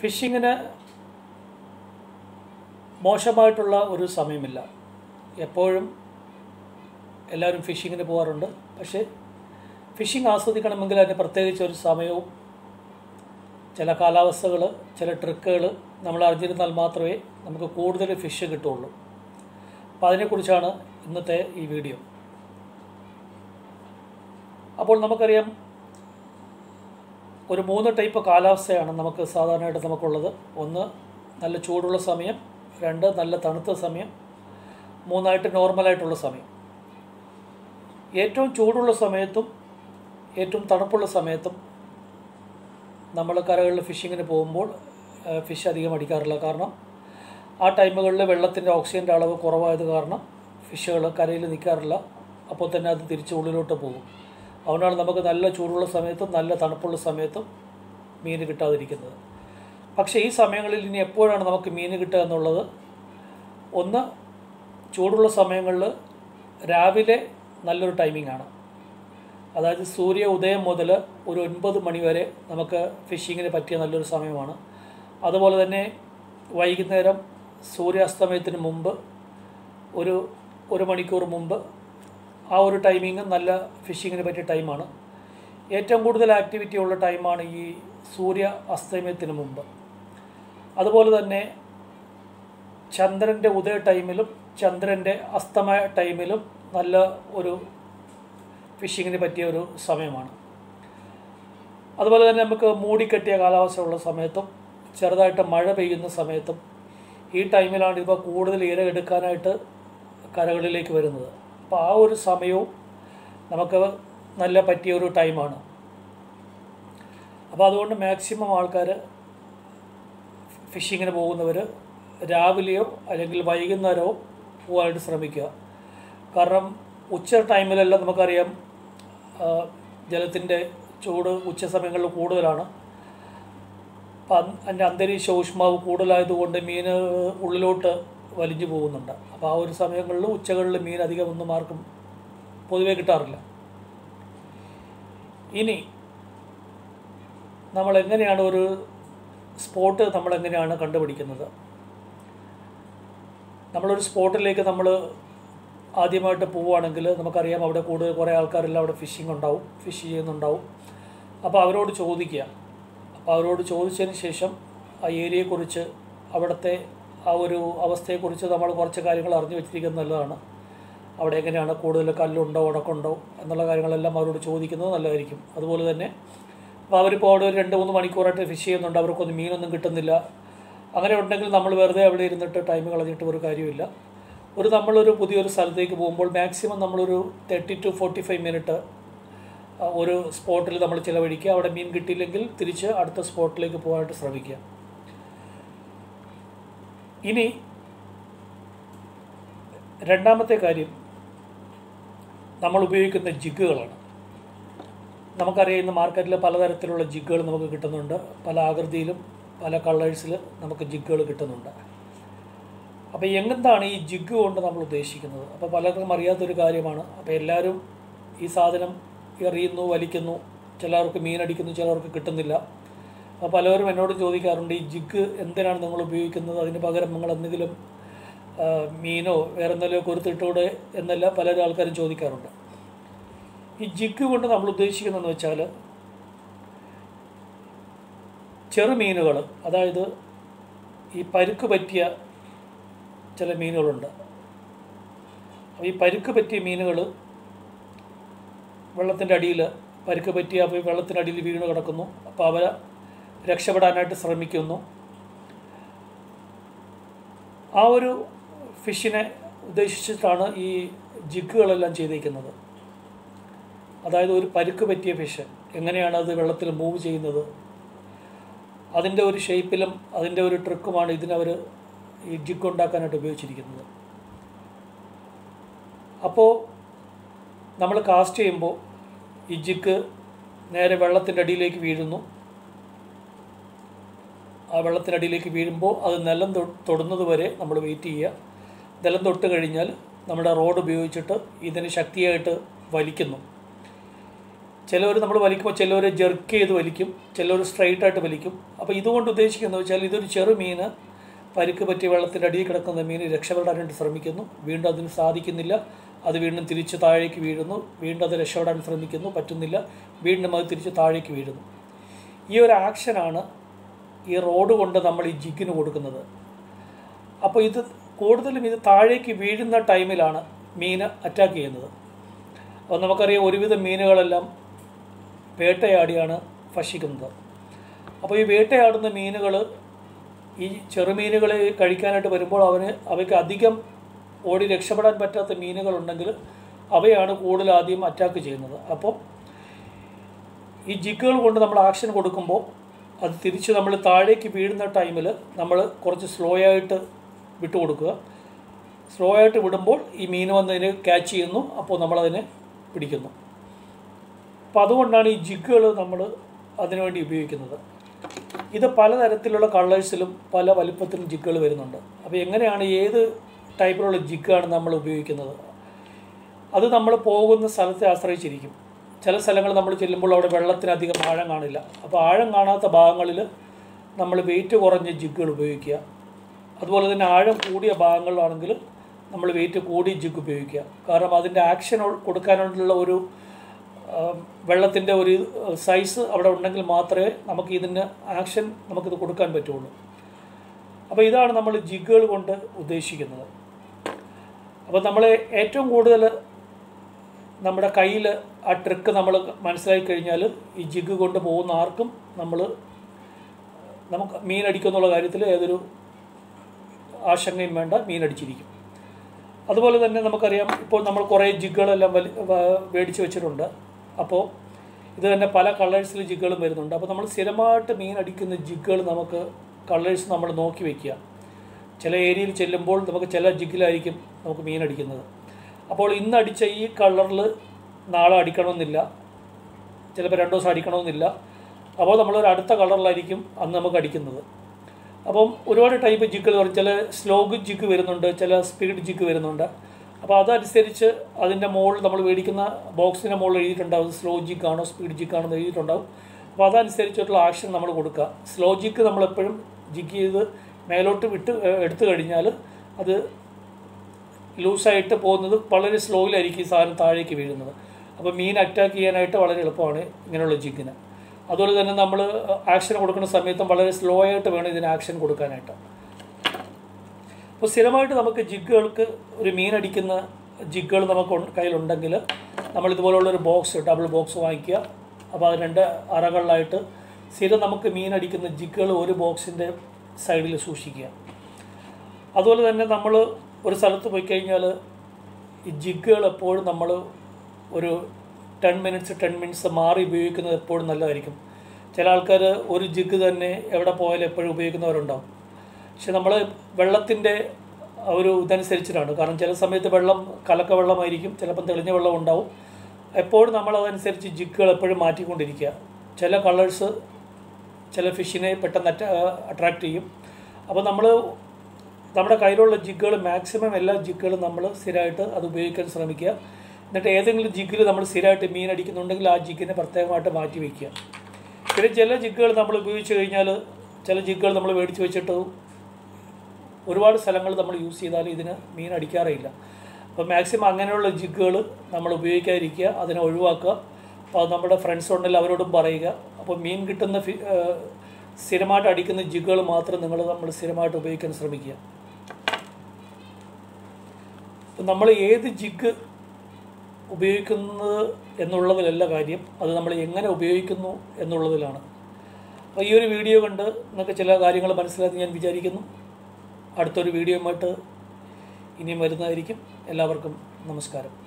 ഫിഷിങ്ങിന് മോശമായിട്ടുള്ള ഒരു സമയമില്ല എപ്പോഴും എല്ലാവരും ഫിഷിങ്ങിന് പോകാറുണ്ട് പക്ഷേ ഫിഷിംഗ് ആസ്വദിക്കണമെങ്കിൽ അതിന് പ്രത്യേകിച്ച് ഒരു സമയവും ചില കാലാവസ്ഥകൾ ചില ട്രിക്കുകൾ നമ്മൾ അറിഞ്ഞിരുന്നാൽ മാത്രമേ നമുക്ക് കൂടുതൽ ഫിഷ് കിട്ടുള്ളൂ അപ്പോൾ അതിനെക്കുറിച്ചാണ് ഇന്നത്തെ ഈ വീഡിയോ അപ്പോൾ നമുക്കറിയാം ഒരു മൂന്ന് ടൈപ്പ് കാലാവസ്ഥയാണ് നമുക്ക് സാധാരണയായിട്ട് നമുക്കുള്ളത് ഒന്ന് നല്ല ചൂടുള്ള സമയം രണ്ട് നല്ല തണുത്ത സമയം മൂന്നായിട്ട് നോർമലായിട്ടുള്ള സമയം ഏറ്റവും ചൂടുള്ള സമയത്തും ഏറ്റവും തണുപ്പുള്ള സമയത്തും നമ്മൾ കരകളിൽ ഫിഷിങ്ങിന് പോകുമ്പോൾ ഫിഷ് അധികം അടിക്കാറില്ല കാരണം ആ ടൈമുകളിൽ വെള്ളത്തിൻ്റെ ഓക്സിജൻ്റെ അളവ് കുറവായത് കാരണം ഫിഷുകൾ കരയിൽ നിൽക്കാറില്ല അപ്പോൾ തന്നെ അത് തിരിച്ച് ഉള്ളിലോട്ട് പോകും അതുകൊണ്ടാണ് നമുക്ക് നല്ല ചൂടുള്ള സമയത്തും നല്ല തണുപ്പുള്ള സമയത്തും മീൻ കിട്ടാതിരിക്കുന്നത് പക്ഷേ ഈ സമയങ്ങളിൽ ഇനി എപ്പോഴാണ് നമുക്ക് മീൻ കിട്ടുക എന്നുള്ളത് ഒന്ന് ചൂടുള്ള സമയങ്ങളിൽ രാവിലെ നല്ലൊരു ടൈമിംഗ് ആണ് അതായത് സൂര്യ ഉദയം മുതൽ ഒരു ഒൻപത് മണി വരെ നമുക്ക് ഫിഷിങ്ങിന് പറ്റിയ നല്ലൊരു സമയമാണ് അതുപോലെ തന്നെ വൈകുന്നേരം സൂര്യാസ്തമയത്തിന് മുമ്പ് ഒരു ഒരു മണിക്കൂർ മുമ്പ് ആ ഒരു ടൈമിങ് നല്ല ഫിഷിങ്ങിന് പറ്റിയ ടൈമാണ് ഏറ്റവും കൂടുതൽ ആക്ടിവിറ്റി ഉള്ള ടൈമാണ് ഈ സൂര്യ അസ്തമയത്തിന് മുമ്പ് അതുപോലെ തന്നെ ചന്ദ്രൻ്റെ ഉദയ ടൈമിലും ചന്ദ്രൻ്റെ അസ്തമയ ടൈമിലും നല്ല ഒരു ഫിഷിങ്ങിന് പറ്റിയ ഒരു സമയമാണ് അതുപോലെ തന്നെ നമുക്ക് മൂടിക്കെട്ടിയ കാലാവസ്ഥ ഉള്ള സമയത്തും ചെറുതായിട്ട് മഴ പെയ്യുന്ന സമയത്തും ഈ ടൈമിലാണ് ഇപ്പോൾ കൂടുതൽ ഇര എടുക്കാനായിട്ട് കരകളിലേക്ക് വരുന്നത് അപ്പോൾ ആ ഒരു സമയവും നമുക്ക് നല്ല പറ്റിയ ഒരു ടൈമാണ് അപ്പോൾ അതുകൊണ്ട് മാക്സിമം ആൾക്കാർ ഫിഷിങ്ങിന് പോകുന്നവർ രാവിലെയോ അല്ലെങ്കിൽ വൈകുന്നേരമോ പോകാനായിട്ട് ശ്രമിക്കുക കാരണം ഉച്ച ടൈമിലെല്ലാം നമുക്കറിയാം ജലത്തിൻ്റെ ചൂട് ഉച്ച സമയങ്ങളിൽ കൂടുതലാണ് അപ്പം അതിൻ്റെ അന്തരീക്ഷ ഊഷ്മാവ് കൂടുതലായതുകൊണ്ട് മീൻ ഉള്ളിലോട്ട് വലിഞ്ഞു പോകുന്നുണ്ട് അപ്പോൾ ആ ഒരു സമയങ്ങളിൽ ഉച്ചകളിൽ മീൻ അധികം ഒന്നും ആർക്കും പൊതുവേ കിട്ടാറില്ല ഇനി നമ്മൾ എങ്ങനെയാണ് ഒരു സ്പോട്ട് നമ്മൾ എങ്ങനെയാണ് കണ്ടുപിടിക്കുന്നത് നമ്മളൊരു സ്പോട്ടിലേക്ക് നമ്മൾ ആദ്യമായിട്ട് പോവുകയാണെങ്കിൽ നമുക്കറിയാം അവിടെ കൂടുതൽ കുറേ ആൾക്കാരെല്ലാം അവിടെ ഫിഷിംഗ് ഉണ്ടാവും ഫിഷ് ചെയ്യുന്നുണ്ടാവും അപ്പോൾ അവരോട് ചോദിക്കുക അപ്പോൾ അവരോട് ചോദിച്ചതിന് ശേഷം ആ ഏരിയയെക്കുറിച്ച് അവിടുത്തെ ആ ഒരു അവസ്ഥയെക്കുറിച്ച് നമ്മൾ കുറച്ച് കാര്യങ്ങൾ അറിഞ്ഞു വെച്ചിരിക്കുന്നത് നല്ലതാണ് അവിടെ എങ്ങനെയാണ് കൂടുതൽ കല്ലുണ്ടോ ഉടക്കുണ്ടോ എന്നുള്ള കാര്യങ്ങളെല്ലാം അവരോട് ചോദിക്കുന്നത് നല്ലതായിരിക്കും അതുപോലെ തന്നെ അപ്പോൾ അവരിപ്പോൾ അവിടെ ഒരു രണ്ട് മൂന്ന് മണിക്കൂറായിട്ട് ഫിഷ് ചെയ്യുന്നുണ്ട് അവർക്കൊന്നും മീനൊന്നും കിട്ടുന്നില്ല അങ്ങനെ ഉണ്ടെങ്കിൽ നമ്മൾ വെറുതെ അവിടെ ഇരുന്നിട്ട് ടൈം കളഞ്ഞിട്ട് ഒരു കാര്യമില്ല ഒരു നമ്മളൊരു പുതിയൊരു സ്ഥലത്തേക്ക് പോകുമ്പോൾ മാക്സിമം നമ്മളൊരു thirty two forty five minute ഒരു സ്പോട്ടിൽ നമ്മൾ ചിലവഴിക്കുക അവിടെ മീൻ കിട്ടിയില്ലെങ്കിൽ തിരിച്ച് അടുത്ത സ്പോട്ടിലേക്ക് പോകാനായിട്ട് ശ്രമിക്കുക ഇനി രണ്ടാമത്തെ കാര്യം നമ്മൾ ഉപയോഗിക്കുന്ന ജിഗുകളാണ് നമുക്കറിയാം ഇന്ന് മാർക്കറ്റിൽ പലതരത്തിലുള്ള ജിഗുകൾ നമുക്ക് കിട്ടുന്നുണ്ട് പല ആകൃതിയിലും പല കളേഴ്സിൽ നമുക്ക് ജിഗുകൾ കിട്ടുന്നുണ്ട് അപ്പോൾ എങ്ങനെന്താണ് ഈ ജിഗ് കൊണ്ട് നമ്മൾ ഉദ്ദേശിക്കുന്നത് അപ്പോൾ പലർക്കും അറിയാത്തൊരു കാര്യമാണ് അപ്പോൾ എല്ലാവരും ഈ സാധനം എറിയുന്നു വലിക്കുന്നു ചിലർക്ക് മീനടിക്കുന്നു ചിലർക്ക് കിട്ടുന്നില്ല അപ്പോൾ പലരും എന്നോട് ചോദിക്കാറുണ്ട് ഈ ജിഗ് എന്തിനാണ് നിങ്ങൾ ഉപയോഗിക്കുന്നത് അതിന് പകരം നിങ്ങൾ എന്തെങ്കിലും മീനോ വേറെ എന്തെങ്കിലും കൊരുത്തിട്ടൂടെ എന്നെല്ലാം പലരും ആൾക്കാരും ചോദിക്കാറുണ്ട് ഈ ജിഗ് കൊണ്ട് നമ്മൾ ഉദ്ദേശിക്കുന്നതെന്ന് വെച്ചാൽ ചെറുമീനുകൾ അതായത് ഈ പരുക്ക് പറ്റിയ ചില മീനുകളുണ്ട് അപ്പോൾ ഈ പരുക്ക് പറ്റിയ മീനുകൾ വെള്ളത്തിൻ്റെ അടിയിൽ പരുക്ക് പറ്റിയ അപ്പോൾ വെള്ളത്തിൻ്റെ അടിയിൽ വീണ് കിടക്കുന്നു അപ്പോൾ അവരെ രക്ഷപ്പെടാനായിട്ട് ശ്രമിക്കുന്നു ആ ഒരു ഫിഷിനെ ഉദ്ദേശിച്ചിട്ടാണ് ഈ ജിഗുകളെല്ലാം ചെയ്തിരിക്കുന്നത് അതായത് ഒരു പരുക്ക് പറ്റിയ ഫിഷ് എങ്ങനെയാണ് അത് വെള്ളത്തിൽ മൂവ് ചെയ്യുന്നത് അതിൻ്റെ ഒരു ഷേപ്പിലും അതിൻ്റെ ഒരു ട്രിക്കുമാണ് ഇതിനവർ ഈ ജിഗ് ഉണ്ടാക്കാനായിട്ട് ഉപയോഗിച്ചിരിക്കുന്നത് അപ്പോൾ നമ്മൾ കാസ്റ്റ് ചെയ്യുമ്പോൾ ഈ ജിഗ് നേരെ വെള്ളത്തിൻ്റെ അടിയിലേക്ക് വീഴുന്നു ആ വെള്ളത്തിനടിയിലേക്ക് വീഴുമ്പോൾ അത് നിലം തൊടുന്നത് വരെ നമ്മൾ വെയിറ്റ് ചെയ്യുക നിലം തൊട്ട് കഴിഞ്ഞാൽ നമ്മുടെ റോഡ് ഉപയോഗിച്ചിട്ട് ഇതിന് ശക്തിയായിട്ട് വലിക്കുന്നു ചിലവർ നമ്മൾ വലിക്കുമ്പോൾ ചിലവർ ജെർക്ക് ചെയ്ത് വലിക്കും ചിലവർ സ്ട്രൈറ്റ് ആയിട്ട് വലിക്കും അപ്പോൾ ഇതുകൊണ്ട് ഉദ്ദേശിക്കുന്നത് വെച്ചാൽ ഇതൊരു ചെറു മീന് പരിക്ക് പറ്റി വെള്ളത്തിൻ്റെ അടിയിൽ കിടക്കുന്ന മീൻ രക്ഷപ്പെടാനായിട്ട് ശ്രമിക്കുന്നു വീണ്ടും അതിന് സാധിക്കുന്നില്ല അത് വീണ്ടും തിരിച്ച് താഴേക്ക് വീഴുന്നു വീണ്ടും അത് രക്ഷപ്പെടാൻ ശ്രമിക്കുന്നു പറ്റുന്നില്ല വീണ്ടും അത് തിരിച്ച് താഴേക്ക് വീഴുന്നു ഈ ഒരു ആക്ഷനാണ് ഈ റോഡ് കൊണ്ട് നമ്മൾ ഈ ജിഗിന് കൊടുക്കുന്നത് അപ്പോൾ ഇത് കൂടുതലും ഇത് താഴേക്ക് വീഴുന്ന ടൈമിലാണ് മീൻ അറ്റാക്ക് ചെയ്യുന്നത് അപ്പോൾ നമുക്കറിയാം ഒരുവിധം മീനുകളെല്ലാം വേട്ടയാടിയാണ് ഭക്ഷിക്കുന്നത് അപ്പോൾ ഈ വേട്ടയാടുന്ന മീനുകൾ ഈ ചെറുമീനുകളെ കഴിക്കാനായിട്ട് വരുമ്പോൾ അവന് അവയ്ക്ക് അധികം ഓടി രക്ഷപ്പെടാൻ പറ്റാത്ത മീനുകളുണ്ടെങ്കിൽ അവയാണ് കൂടുതൽ ആദ്യം അറ്റാക്ക് ചെയ്യുന്നത് അപ്പോൾ ഈ ജിഗുകൾ കൊണ്ട് നമ്മൾ ആക്ഷൻ കൊടുക്കുമ്പോൾ അത് തിരിച്ച് നമ്മൾ താഴേക്ക് വീഴുന്ന ടൈമിൽ നമ്മൾ കുറച്ച് സ്ലോ ആയിട്ട് വിട്ടു കൊടുക്കുക സ്ലോ ആയിട്ട് വിടുമ്പോൾ ഈ മീൻ വന്നതിന് ക്യാച്ച് ചെയ്യുന്നു അപ്പോൾ നമ്മളതിനെ പിടിക്കുന്നു അപ്പോൾ അതുകൊണ്ടാണ് ഈ ജിഗുകൾ നമ്മൾ അതിനുവേണ്ടി ഉപയോഗിക്കുന്നത് ഇത് പലതരത്തിലുള്ള കളേഴ്സിലും പല വലിപ്പത്തിലും ജിഗുകൾ വരുന്നുണ്ട് അപ്പോൾ എങ്ങനെയാണ് ഏത് ടൈപ്പിലുള്ള ജിഗാണ് നമ്മൾ ഉപയോഗിക്കുന്നത് അത് നമ്മൾ പോകുന്ന സ്ഥലത്തെ ആശ്രയിച്ചിരിക്കും ചില സ്ഥലങ്ങൾ നമ്മൾ ചെല്ലുമ്പോൾ അവിടെ വെള്ളത്തിനധികം ആഴം കാണില്ല അപ്പോൾ ആഴം കാണാത്ത ഭാഗങ്ങളിൽ നമ്മൾ വെയിറ്റ് കുറഞ്ഞ ജിഗുകൾ ഉപയോഗിക്കുക അതുപോലെ തന്നെ ആഴം കൂടിയ ഭാഗങ്ങളിലാണെങ്കിൽ നമ്മൾ വെയിറ്റ് കൂടിയ ജിഗ് ഉപയോഗിക്കുക കാരണം അതിൻ്റെ ആക്ഷൻ കൊടുക്കാനുള്ള ഒരു വെള്ളത്തിൻ്റെ ഒരു സൈസ് അവിടെ ഉണ്ടെങ്കിൽ മാത്രമേ നമുക്ക് ഇതിന് ആക്ഷൻ നമുക്കിത് കൊടുക്കാൻ പറ്റുള്ളൂ അപ്പോൾ ഇതാണ് നമ്മൾ ജിഗുകൾ കൊണ്ട് ഉദ്ദേശിക്കുന്നത് അപ്പോൾ നമ്മൾ ഏറ്റവും കൂടുതൽ നമ്മുടെ കയ്യിൽ ആ ട്രിക്ക് നമ്മൾ മനസ്സിലാക്കി കഴിഞ്ഞാൽ ഈ ജിഗ് കൊണ്ട് പോകുന്ന ആർക്കും നമ്മൾ നമുക്ക് മീൻ അടിക്കുമെന്നുള്ള കാര്യത്തിൽ ഏതൊരു ആശങ്കയും വേണ്ട മീൻ അടിച്ചിരിക്കും അതുപോലെ തന്നെ നമുക്കറിയാം ഇപ്പോൾ നമ്മൾ കുറേ ജിഗുകളെല്ലാം വലി മേടിച്ച് വെച്ചിട്ടുണ്ട് അപ്പോൾ ഇത് തന്നെ പല കളേഴ്സിൽ ജിഗുകളും വരുന്നുണ്ട് അപ്പോൾ നമ്മൾ സ്ഥിരമായിട്ട് മീൻ അടിക്കുന്ന ജിഗുകൾ നമുക്ക് കളേഴ്സ് നമ്മൾ നോക്കി വയ്ക്കുക ചില ഏരിയയിൽ ചെല്ലുമ്പോൾ നമുക്ക് ചില ജിഗിലായിരിക്കും നമുക്ക് മീൻ അടിക്കുന്നത് അപ്പോൾ ഇന്ന് അടിച്ച ഈ കളറിൽ നാളെ അടിക്കണമെന്നില്ല ചിലപ്പോൾ രണ്ട് ദിവസം അടിക്കണമെന്നില്ല അപ്പോൾ നമ്മളൊരു അടുത്ത കളറിലായിരിക്കും അന്ന് നമുക്ക് അടിക്കുന്നത് അപ്പം ഒരുപാട് ടൈപ്പ് ജിഗുകൾ വരും ചില സ്ലോഗ് ജിഗ് വരുന്നുണ്ട് ചില സ്പീഡ് ജിഗ് വരുന്നുണ്ട് അപ്പോൾ അതനുസരിച്ച് അതിൻ്റെ മുകളിൽ നമ്മൾ മേടിക്കുന്ന ബോക്സിൻ്റെ മുകളിൽ എഴുതിയിട്ടുണ്ടാവും സ്ലോ ജിഗ് ആണോ സ്പീഡ് ജിഗ് ആണോ എന്ന് എഴുതിയിട്ടുണ്ടാവും അപ്പോൾ അതനുസരിച്ചിട്ടുള്ള ആക്ഷൻ നമ്മൾ കൊടുക്കുക സ്ലോ ജിഗ് നമ്മളെപ്പോഴും ജിഗ് ചെയ്ത് മേലോട്ട് വിട്ട് എടുത്തു കഴിഞ്ഞാൽ അത് ലൂസായിട്ട് പോകുന്നത് വളരെ സ്ലോയിലായിരിക്കും ഈ സാധനം താഴേക്ക് വീഴുന്നത് അപ്പോൾ മീൻ അറ്റാക്ക് ചെയ്യാനായിട്ട് വളരെ എളുപ്പമാണ് ഇങ്ങനെയുള്ള ജിഗിന് അതുപോലെ തന്നെ നമ്മൾ ആക്ഷൻ കൊടുക്കുന്ന സമയത്തും വളരെ സ്ലോ ആയിട്ട് വേണം ഇതിന് ആക്ഷൻ കൊടുക്കാനായിട്ട് അപ്പോൾ സ്ഥിരമായിട്ട് നമുക്ക് ജിഗുകൾക്ക് ഒരു മീൻ അടിക്കുന്ന ജിഗുകൾ നമുക്ക് കയ്യിലുണ്ടെങ്കിൽ നമ്മൾ ഇതുപോലുള്ളൊരു ബോക്സ് ഡബിൾ ബോക്സ് വാങ്ങിക്കുക അപ്പോൾ അത് രണ്ട് അറകളിലായിട്ട് സ്ഥിരം നമുക്ക് മീൻ അടിക്കുന്ന ജിഗുകൾ ഒരു ബോക്സിൻ്റെ സൈഡിൽ സൂക്ഷിക്കുക അതുപോലെ തന്നെ നമ്മൾ ഒരു സ്ഥലത്ത് പോയി കഴിഞ്ഞാൽ ഈ ജിഗുകൾ എപ്പോഴും നമ്മൾ ഒരു ടെൻ മിനിറ്റ്സ് ടെൻ മിനിറ്റ്സ് മാറി ഉപയോഗിക്കുന്നത് എപ്പോഴും നല്ലതായിരിക്കും ചില ആൾക്കാർ ഒരു ജിഗ് തന്നെ എവിടെ പോയാലും എപ്പോഴും ഉപയോഗിക്കുന്നവരുണ്ടാവും പക്ഷെ നമ്മൾ വെള്ളത്തിൻ്റെ ഒരു ഇതനുസരിച്ചിട്ടാണ് കാരണം ചില സമയത്ത് വെള്ളം കലക്ക വെള്ളമായിരിക്കും ചിലപ്പം തെളിഞ്ഞ വെള്ളം ഉണ്ടാവും എപ്പോഴും നമ്മൾ അതനുസരിച്ച് ജിഗുകൾ എപ്പോഴും മാറ്റിക്കൊണ്ടിരിക്കുക ചില കളേഴ്സ് ചില ഫിഷിനെ പെട്ടെന്ന് അറ്റ അട്രാക്റ്റ് ചെയ്യും അപ്പോൾ നമ്മൾ നമ്മുടെ കയ്യിലുള്ള ജിഗുകൾ മാക്സിമം എല്ലാ ജിഗുകളും നമ്മൾ സ്ഥിരമായിട്ട് അത് ഉപയോഗിക്കാൻ ശ്രമിക്കുക എന്നിട്ട് ഏതെങ്കിലും ജിഗിൽ നമ്മൾ സ്ഥിരമായിട്ട് മീൻ അടിക്കുന്നുണ്ടെങ്കിൽ ആ ജിഗിനെ പ്രത്യേകമായിട്ട് മാറ്റി വയ്ക്കുക പിന്നെ ചില ജിഗുകൾ നമ്മൾ ഉപയോഗിച്ച് കഴിഞ്ഞാൽ ചില ജിഗുകൾ നമ്മൾ മേടിച്ച് വെച്ചിട്ട് ഒരുപാട് സ്ഥലങ്ങൾ നമ്മൾ യൂസ് ചെയ്താൽ ഇതിന് മീൻ അടിക്കാറില്ല അപ്പോൾ മാക്സിമം അങ്ങനെയുള്ള ജിഗുകൾ നമ്മൾ ഉപയോഗിക്കാതിരിക്കുക അതിനെ ഒഴിവാക്കുക അപ്പോൾ അത് നമ്മുടെ ഫ്രണ്ട്സ് ഉണ്ടെങ്കിൽ അവരോടും പറയുക അപ്പോൾ മീൻ കിട്ടുന്ന ഫി സ്ഥിരമായിട്ട് അടിക്കുന്ന ജിഗുകൾ മാത്രം നിങ്ങൾ നമ്മൾ സ്ഥിരമായിട്ട് ഉപയോഗിക്കാൻ ശ്രമിക്കുക നമ്മൾ ഏത് ജിഗ് ഉപയോഗിക്കുന്നത് എന്നുള്ളതിലല്ല കാര്യം അത് നമ്മൾ എങ്ങനെ ഉപയോഗിക്കുന്നു എന്നുള്ളതിലാണ് അപ്പോൾ ഈ ഒരു വീഡിയോ കണ്ട് നിങ്ങൾക്ക് ചില കാര്യങ്ങൾ മനസ്സിലാക്കി ഞാൻ വിചാരിക്കുന്നു അടുത്തൊരു വീഡിയോയുമായിട്ട് ഇനിയും വരുന്നതായിരിക്കും എല്ലാവർക്കും നമസ്കാരം